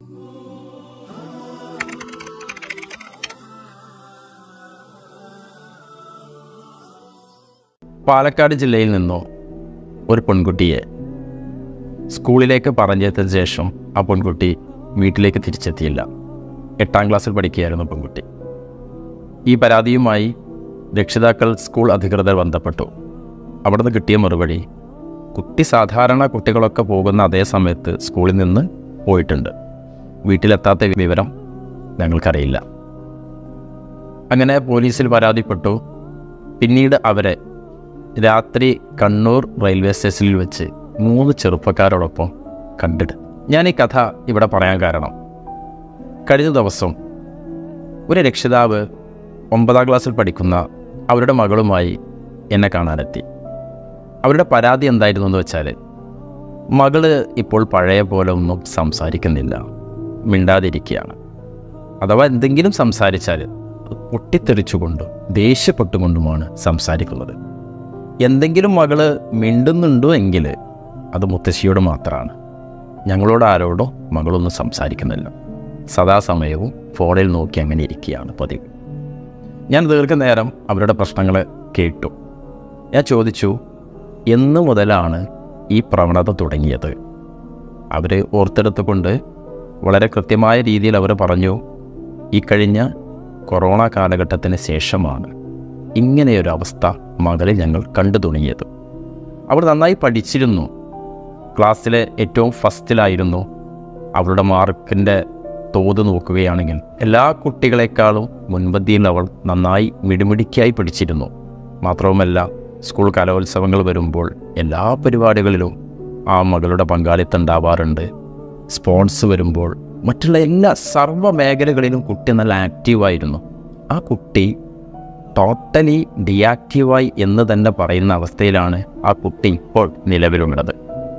പാലക്കാട് ജില്ലയിൽ നിന്നോ ഒരു പെൺകുട്ടിയെ സ്കൂളിലേക്ക് പറഞ്ഞെത്തിയ ശേഷം ആ പെൺകുട്ടി വീട്ടിലേക്ക് തിരിച്ചെത്തിയില്ല എട്ടാം ക്ലാസ്സിൽ പഠിക്കുകയായിരുന്നു പെൺകുട്ടി ഈ പരാതിയുമായി രക്ഷിതാക്കൾ സ്കൂൾ അധികൃതർ ബന്ധപ്പെട്ടു അവിടുന്ന് കിട്ടിയ മറുപടി കുട്ടി സാധാരണ കുട്ടികളൊക്കെ പോകുന്ന അതേ സമയത്ത് സ്കൂളിൽ നിന്ന് പോയിട്ടുണ്ട് വീട്ടിലെത്താത്ത വിവരം ഞങ്ങൾക്കറിയില്ല അങ്ങനെ പോലീസിൽ പരാതിപ്പെട്ടു പിന്നീട് അവരെ രാത്രി കണ്ണൂർ റെയിൽവേ സ്റ്റേഷനിൽ വെച്ച് മൂന്ന് ചെറുപ്പക്കാരോടൊപ്പം കണ്ടിട്ട് ഞാൻ ഈ കഥ ഇവിടെ പറയാൻ കാരണം കഴിഞ്ഞ ദിവസം ഒരു രക്ഷിതാവ് ഒമ്പതാം ക്ലാസ്സിൽ പഠിക്കുന്ന അവരുടെ മകളുമായി എന്നെ കാണാനെത്തി അവരുടെ പരാതി എന്തായിരുന്നു എന്ന് വെച്ചാൽ മകള് ഇപ്പോൾ പഴയ പോലെ ഒന്നും സംസാരിക്കുന്നില്ല മിണ്ടാതിരിക്കുകയാണ് അഥവാ എന്തെങ്കിലും സംസാരിച്ചാൽ പൊട്ടിത്തെറിച്ചുകൊണ്ടും ദേഷ്യപ്പെട്ടുകൊണ്ടുമാണ് സംസാരിക്കുന്നത് എന്തെങ്കിലും മകള് മിണ്ടുന്നുണ്ടോ എങ്കിൽ അത് മുത്തശ്ശിയോട് മാത്രമാണ് ഞങ്ങളോട് ആരോടോ മകളൊന്നും സംസാരിക്കുന്നില്ല സദാസമയവും ഫോണിൽ നോക്കി അങ്ങനെ ഇരിക്കുകയാണ് പതിവ് ഞാൻ ദീർഘനേരം അവരുടെ പ്രശ്നങ്ങൾ കേട്ടു ഞാൻ ചോദിച്ചു എന്ന് മുതലാണ് ഈ പ്രവണത തുടങ്ങിയത് അവർ ഓർത്തെടുത്തുകൊണ്ട് വളരെ കൃത്യമായ രീതിയിൽ അവർ പറഞ്ഞു ഈ കഴിഞ്ഞ കൊറോണ കാലഘട്ടത്തിന് ശേഷമാണ് ഇങ്ങനെയൊരു അവസ്ഥ മകളിൽ ഞങ്ങൾ കണ്ടു തുടങ്ങിയത് അവർ നന്നായി പഠിച്ചിരുന്നു ക്ലാസ്സിലെ ഏറ്റവും ഫസ്റ്റിലായിരുന്നു അവളുടെ മാർക്കിൻ്റെ തോത് നോക്കുകയാണെങ്കിൽ എല്ലാ കുട്ടികളെക്കാളും മുൻപന്തിയിൽ അവൾ നന്നായി മിടിമിടിക്കായി പഠിച്ചിരുന്നു മാത്രവുമല്ല സ്കൂൾ കലോത്സവങ്ങൾ വരുമ്പോൾ എല്ലാ പരിപാടികളിലും ആ മകളുടെ പങ്കാളിത്തം ഉണ്ടാവാറുണ്ട് സ്പോൺസ് വരുമ്പോൾ മറ്റുള്ള എല്ലാ സർവ്വ മേഖലകളിലും കുട്ടി നല്ല ആക്റ്റീവായിരുന്നു ആ കുട്ടി ടോട്ടലി ഡിയാക്റ്റീവായി എന്ന് തന്നെ പറയുന്ന അവസ്ഥയിലാണ് ആ കുട്ടി ഇപ്പോൾ നിലവിലുള്ളത്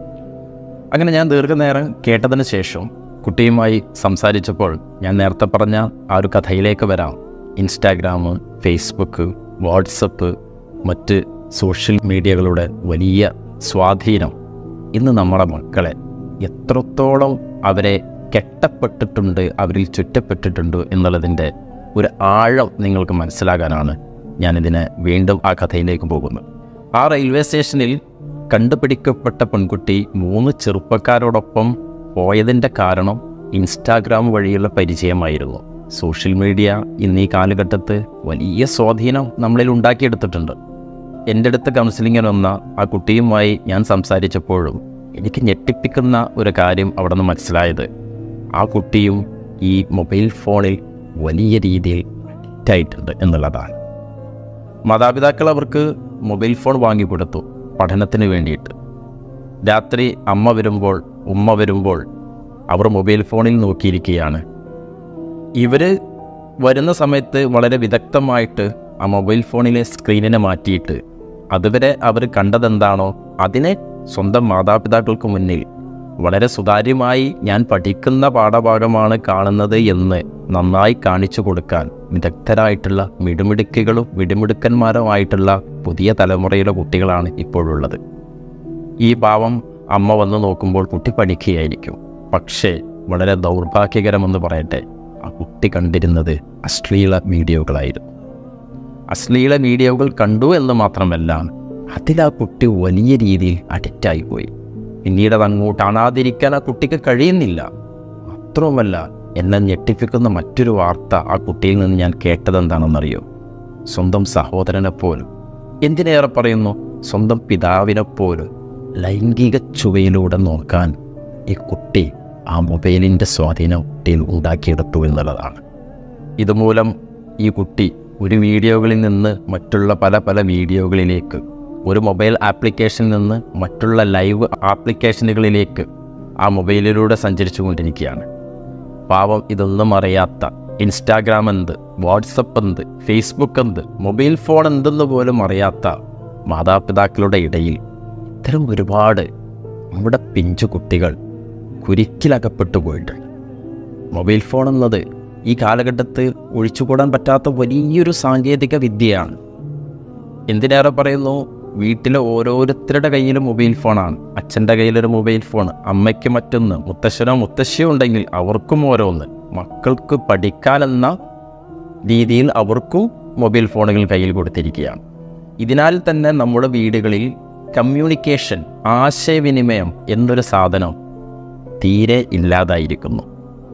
അങ്ങനെ ഞാൻ ദീർഘനേരം കേട്ടതിന് ശേഷം കുട്ടിയുമായി സംസാരിച്ചപ്പോൾ ഞാൻ നേരത്തെ പറഞ്ഞ ആ ഒരു കഥയിലേക്ക് വരാം ഇൻസ്റ്റാഗ്രാം ഫേസ്ബുക്ക് വാട്സപ്പ് മറ്റ് സോഷ്യൽ മീഡിയകളുടെ വലിയ സ്വാധീനം ഇന്ന് നമ്മുടെ മക്കളെ എത്രത്തോളം അവരെ കെട്ടപ്പെട്ടിട്ടുണ്ട് അവരിൽ ചുറ്റപ്പെട്ടിട്ടുണ്ട് എന്നുള്ളതിൻ്റെ ഒരു ആഴം നിങ്ങൾക്ക് മനസ്സിലാകാനാണ് ഞാനിതിനെ വീണ്ടും ആ കഥയിലേക്ക് പോകുന്നത് ആ റെയിൽവേ സ്റ്റേഷനിൽ കണ്ടുപിടിക്കപ്പെട്ട പെൺകുട്ടി മൂന്ന് ചെറുപ്പക്കാരോടൊപ്പം പോയതിൻ്റെ കാരണം ഇൻസ്റ്റാഗ്രാം വഴിയുള്ള പരിചയമായിരുന്നു സോഷ്യൽ മീഡിയ ഇന്ന് ഈ കാലഘട്ടത്ത് വലിയ സ്വാധീനം നമ്മളിൽ ഉണ്ടാക്കിയെടുത്തിട്ടുണ്ട് എൻ്റെ അടുത്ത് കൗൺസിലിങ്ങിന് വന്ന ആ കുട്ടിയുമായി ഞാൻ സംസാരിച്ചപ്പോഴും എനിക്ക് ഞെട്ടിപ്പിക്കുന്ന ഒരു കാര്യം അവിടെ നിന്ന് മനസ്സിലായത് ആ കുട്ടിയും ഈ മൊബൈൽ ഫോണിൽ വലിയ രീതിയിൽ അഡിക്റ്റായിട്ടുണ്ട് എന്നുള്ളതാണ് മാതാപിതാക്കൾ അവർക്ക് മൊബൈൽ ഫോൺ വാങ്ങിക്കൊടുത്തു പഠനത്തിന് വേണ്ടിയിട്ട് രാത്രി അമ്മ വരുമ്പോൾ ഉമ്മ വരുമ്പോൾ അവർ മൊബൈൽ ഫോണിൽ നോക്കിയിരിക്കുകയാണ് ഇവർ വരുന്ന സമയത്ത് വളരെ വിദഗ്ധമായിട്ട് ആ മൊബൈൽ ഫോണിലെ സ്ക്രീനിനെ മാറ്റിയിട്ട് അതുവരെ അവർ കണ്ടതെന്താണോ അതിനെ സ്വന്തം മാതാപിതാക്കൾക്ക് മുന്നിൽ വളരെ സുതാര്യമായി ഞാൻ പഠിക്കുന്ന പാഠഭാഗമാണ് കാണുന്നത് എന്ന് നന്നായി കാണിച്ചു കൊടുക്കാൻ വിദഗ്ധരായിട്ടുള്ള മിടുമിടുക്കികളും മിടുമിടുക്കന്മാരുമായിട്ടുള്ള പുതിയ തലമുറയിലെ കുട്ടികളാണ് ഇപ്പോഴുള്ളത് ഈ ഭാവം അമ്മ വന്ന് നോക്കുമ്പോൾ കുട്ടി പഠിക്കുകയായിരിക്കും പക്ഷേ വളരെ ദൗർഭാഗ്യകരമെന്ന് പറയട്ടെ ആ കുട്ടി കണ്ടിരുന്നത് അശ്ലീല വീഡിയോകളായിരുന്നു അശ്ലീല വീഡിയോകൾ കണ്ടു എന്ന് മാത്രമല്ല അതിൽ ആ കുട്ടി വലിയ രീതിയിൽ അഡിക്റ്റായി പോയി പിന്നീട് അത് അങ്ങോട്ട് കാണാതിരിക്കാൻ ആ കുട്ടിക്ക് കഴിയുന്നില്ല മാത്രവുമല്ല എന്നെ ഞെട്ടിപ്പിക്കുന്ന മറ്റൊരു വാർത്ത ആ കുട്ടിയിൽ നിന്ന് ഞാൻ കേട്ടതെന്താണെന്നറിയോ സ്വന്തം സഹോദരനെപ്പോലും എന്തിനേറെ പറയുന്നു സ്വന്തം പിതാവിനെപ്പോലും ലൈംഗിക ചുവയിലൂടെ നോക്കാൻ ഈ കുട്ടി ആ മൊബൈലിൻ്റെ സ്വാധീനം കുട്ടിയിൽ ഉണ്ടാക്കിയെടുത്തു എന്നുള്ളതാണ് ഇതുമൂലം ഈ കുട്ടി ഒരു വീഡിയോകളിൽ നിന്ന് മറ്റുള്ള പല പല വീഡിയോകളിലേക്ക് ഒരു മൊബൈൽ ആപ്ലിക്കേഷനിൽ നിന്ന് മറ്റുള്ള ലൈവ് ആപ്ലിക്കേഷനുകളിലേക്ക് ആ മൊബൈലിലൂടെ സഞ്ചരിച്ചു കൊണ്ടിരിക്കുകയാണ് പാവം ഇതൊന്നും അറിയാത്ത ഇൻസ്റ്റാഗ്രാം എന്ത് വാട്സപ്പ് എന്ത് ഫേസ്ബുക്ക് എന്ത് മൊബൈൽ ഫോൺ എന്തെന്ന് പോലും അറിയാത്ത മാതാപിതാക്കളുടെ ഇടയിൽ ഇത്തരം ഒരുപാട് നമ്മുടെ പിഞ്ചു കുട്ടികൾ കുരുക്കിലകപ്പെട്ടു പോയിട്ടുണ്ട് മൊബൈൽ ഫോൺ എന്നത് ഈ കാലഘട്ടത്ത് ഒഴിച്ചുകൂടാൻ പറ്റാത്ത വലിയൊരു സാങ്കേതിക വിദ്യയാണ് എന്തിനേറെ പറയുന്നു വീട്ടിലെ ഓരോരുത്തരുടെ കയ്യിലും മൊബൈൽ ഫോണാണ് അച്ഛൻ്റെ കയ്യിലൊരു മൊബൈൽ ഫോൺ അമ്മയ്ക്ക് മറ്റൊന്ന് മുത്തശ്ശനോ മുത്തശ്ശിയോ ഉണ്ടെങ്കിൽ അവർക്കും ഓരോന്ന് മക്കൾക്ക് പഠിക്കാനെന്ന രീതിയിൽ അവർക്കും മൊബൈൽ ഫോണുകൾ കയ്യിൽ കൊടുത്തിരിക്കുകയാണ് ഇതിനാൽ തന്നെ നമ്മുടെ വീടുകളിൽ കമ്മ്യൂണിക്കേഷൻ ആശയവിനിമയം എന്നൊരു സാധനം തീരെ ഇല്ലാതായിരിക്കുന്നു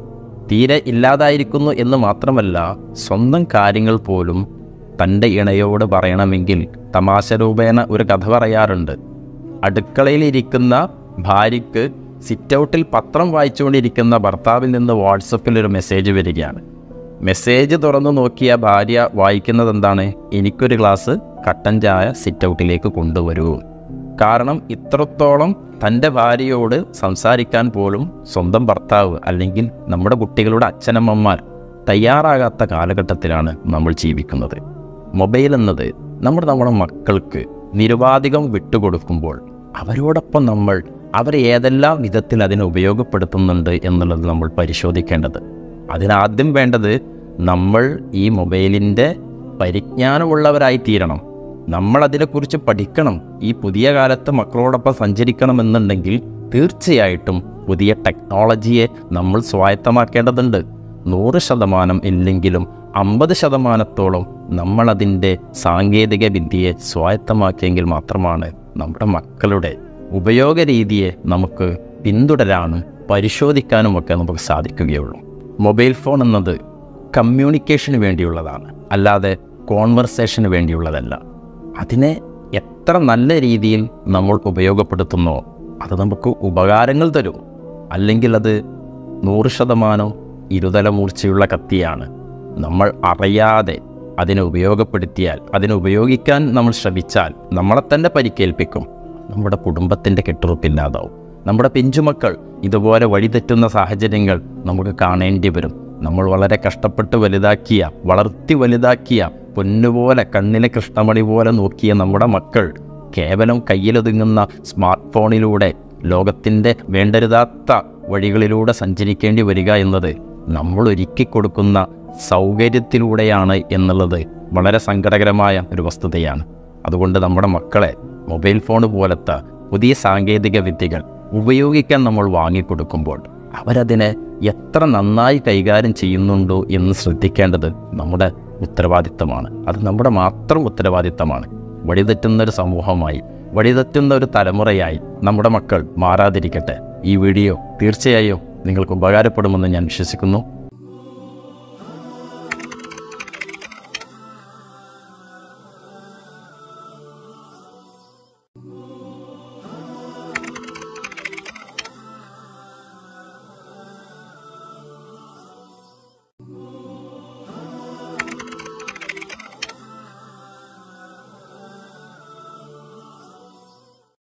തീരെ ഇല്ലാതായിരിക്കുന്നു എന്ന് മാത്രമല്ല സ്വന്തം കാര്യങ്ങൾ പോലും തൻ്റെ ഇണയോട് പറയണമെങ്കിൽ തമാശ രൂപേണ ഒരു കഥ പറയാറുണ്ട് അടുക്കളയിലിരിക്കുന്ന ഭാര്യയ്ക്ക് സിറ്റൗട്ടിൽ പത്രം വായിച്ചുകൊണ്ടിരിക്കുന്ന ഭർത്താവിൽ നിന്ന് വാട്സപ്പിൽ ഒരു മെസ്സേജ് വരികയാണ് മെസ്സേജ് തുറന്നു നോക്കിയ ഭാര്യ വായിക്കുന്നത് എന്താണ് എനിക്കൊരു ഗ്ലാസ് കട്ടൻ ചായ സിറ്റൗട്ടിലേക്ക് കൊണ്ടുവരൂ കാരണം ഇത്രത്തോളം തൻ്റെ ഭാര്യയോട് സംസാരിക്കാൻ പോലും സ്വന്തം ഭർത്താവ് അല്ലെങ്കിൽ നമ്മുടെ കുട്ടികളുടെ അച്ഛനമ്മമാർ തയ്യാറാകാത്ത കാലഘട്ടത്തിലാണ് നമ്മൾ ജീവിക്കുന്നത് മൊബൈൽ എന്നത് നമ്മുടെ നമ്മുടെ മക്കൾക്ക് നിരുപാധികം വിട്ടുകൊടുക്കുമ്പോൾ അവരോടൊപ്പം നമ്മൾ അവരെ ഏതെല്ലാം വിധത്തിൽ അതിനെ ഉപയോഗപ്പെടുത്തുന്നുണ്ട് എന്നുള്ളത് നമ്മൾ പരിശോധിക്കേണ്ടത് അതിനാദ്യം വേണ്ടത് നമ്മൾ ഈ മൊബൈലിൻ്റെ പരിജ്ഞാനമുള്ളവരായി തീരണം നമ്മൾ അതിനെക്കുറിച്ച് പഠിക്കണം ഈ പുതിയ കാലത്ത് മക്കളോടൊപ്പം സഞ്ചരിക്കണമെന്നുണ്ടെങ്കിൽ തീർച്ചയായിട്ടും പുതിയ ടെക്നോളജിയെ നമ്മൾ സ്വായത്തമാക്കേണ്ടതുണ്ട് നൂറ് ശതമാനം ഇല്ലെങ്കിലും അമ്പത് ശതമാനത്തോളം നമ്മളതിൻ്റെ സാങ്കേതിക വിദ്യയെ സ്വായത്തമാക്കിയെങ്കിൽ മാത്രമാണ് നമ്മുടെ മക്കളുടെ ഉപയോഗ രീതിയെ നമുക്ക് പിന്തുടരാനും പരിശോധിക്കാനുമൊക്കെ നമുക്ക് സാധിക്കുകയുള്ളൂ മൊബൈൽ ഫോൺ എന്നത് കമ്മ്യൂണിക്കേഷന് വേണ്ടിയുള്ളതാണ് അല്ലാതെ കോൺവെർസേഷന് വേണ്ടിയുള്ളതല്ല അതിനെ എത്ര നല്ല രീതിയിൽ നമ്മൾ ഉപയോഗപ്പെടുത്തുന്നോ അത് നമുക്ക് ഉപകാരങ്ങൾ തരും അല്ലെങ്കിൽ അത് നൂറ് ശതമാനം ഇരുതല മൂർച്ചയുള്ള കത്തിയാണ് നമ്മൾ അറിയാതെ അതിനെ ഉപയോഗപ്പെടുത്തിയാൽ അതിനെ ഉപയോഗിക്കാൻ നമ്മൾ ശ്രമിച്ചാൽ നമ്മളെ തന്നെ പരിക്കേൽപ്പിക്കും നമ്മുടെ കുടുംബത്തിൻ്റെ കെട്ടുറപ്പില്ലാതാവും നമ്മുടെ പിഞ്ചുമക്കൾ ഇതുപോലെ വഴിതെറ്റുന്ന സാഹചര്യങ്ങൾ നമുക്ക് കാണേണ്ടി വരും നമ്മൾ വളരെ കഷ്ടപ്പെട്ട് വലുതാക്കിയ വളർത്തി വലുതാക്കിയ പൊന്നുപോലെ കണ്ണിലെ കൃഷ്ണമണി പോലെ നോക്കിയ നമ്മുടെ മക്കൾ കേവലം കയ്യിലൊതുങ്ങുന്ന സ്മാർട്ട് ഫോണിലൂടെ ലോകത്തിൻ്റെ വേണ്ടരുതാത്ത വഴികളിലൂടെ സഞ്ചരിക്കേണ്ടി വരിക എന്നത് നമ്മൾ ഒരുക്കി കൊടുക്കുന്ന സൗകര്യത്തിലൂടെയാണ് എന്നുള്ളത് വളരെ സങ്കടകരമായ ഒരു വസ്തുതയാണ് അതുകൊണ്ട് നമ്മുടെ മക്കളെ മൊബൈൽ ഫോൺ പോലത്തെ പുതിയ സാങ്കേതിക വിദ്യകൾ ഉപയോഗിക്കാൻ നമ്മൾ വാങ്ങിക്കൊടുക്കുമ്പോൾ അവരതിനെ എത്ര നന്നായി കൈകാര്യം ചെയ്യുന്നുണ്ടോ എന്ന് ശ്രദ്ധിക്കേണ്ടത് നമ്മുടെ ഉത്തരവാദിത്തമാണ് അത് നമ്മുടെ മാത്രം ഉത്തരവാദിത്തമാണ് വഴിതെറ്റുന്ന ഒരു സമൂഹമായി വഴിതെറ്റുന്ന ഒരു തലമുറയായി നമ്മുടെ മക്കൾ മാറാതിരിക്കട്ടെ ഈ വീഡിയോ തീർച്ചയായും നിങ്ങൾക്ക് ഉപകാരപ്പെടുമെന്ന് ഞാൻ വിശ്വസിക്കുന്നു